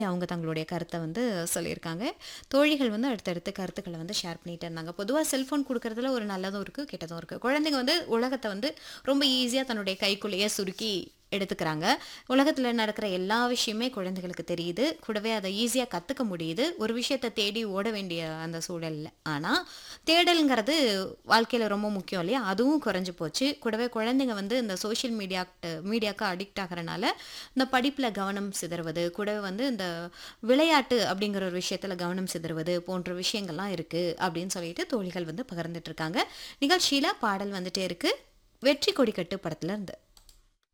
அவங்க தங்களுடைய கருத்தை வந்து சொல்லியிருக்காங்க தோழிகள் வந்து அடுத்தடுத்து கருத்துக்களை வந்து ஷேர் பண்ணிட்டு இருந்தாங்க பொதுவாக செல்ஃபோன் கொடுக்கறதுல ஒரு நல்லதும் இருக்குது கெட்டதும் இருக்குது குழந்தைங்க வந்து உலகத்தை வந்து ரொம்ப ஈஸியாக தன்னுடைய கைக்குள்ளேயே சுருக்கி எடுத்துக்கிறாங்க உலகத்தில் நடக்கிற எல்லா விஷயமே குழந்தைகளுக்கு தெரியுது கூடவே அதை ஈஸியாக கற்றுக்க முடியுது ஒரு விஷயத்தை தேடி ஓட வேண்டிய அந்த சூழல்ல ஆனால் தேடலுங்கிறது வாழ்க்கையில் ரொம்ப முக்கியம் இல்லையா அதுவும் குறைஞ்சு போச்சு கூடவே குழந்தைங்க வந்து இந்த சோஷியல் மீடியா மீடியாவுக்கு அடிக்ட் ஆகிறனால இந்த படிப்பில் கவனம் சிதறுவது கூடவே வந்து இந்த விளையாட்டு அப்படிங்கிற ஒரு விஷயத்தில் கவனம் சிதறுவது போன்ற விஷயங்கள்லாம் இருக்குது அப்படின்னு சொல்லிட்டு தோழிகள் வந்து பகிர்ந்துட்டு இருக்காங்க நிகழ்ச்சியில் பாடல் வந்துட்டே இருக்கு வெற்றி கொடிக்கட்டு படத்துல இருந்து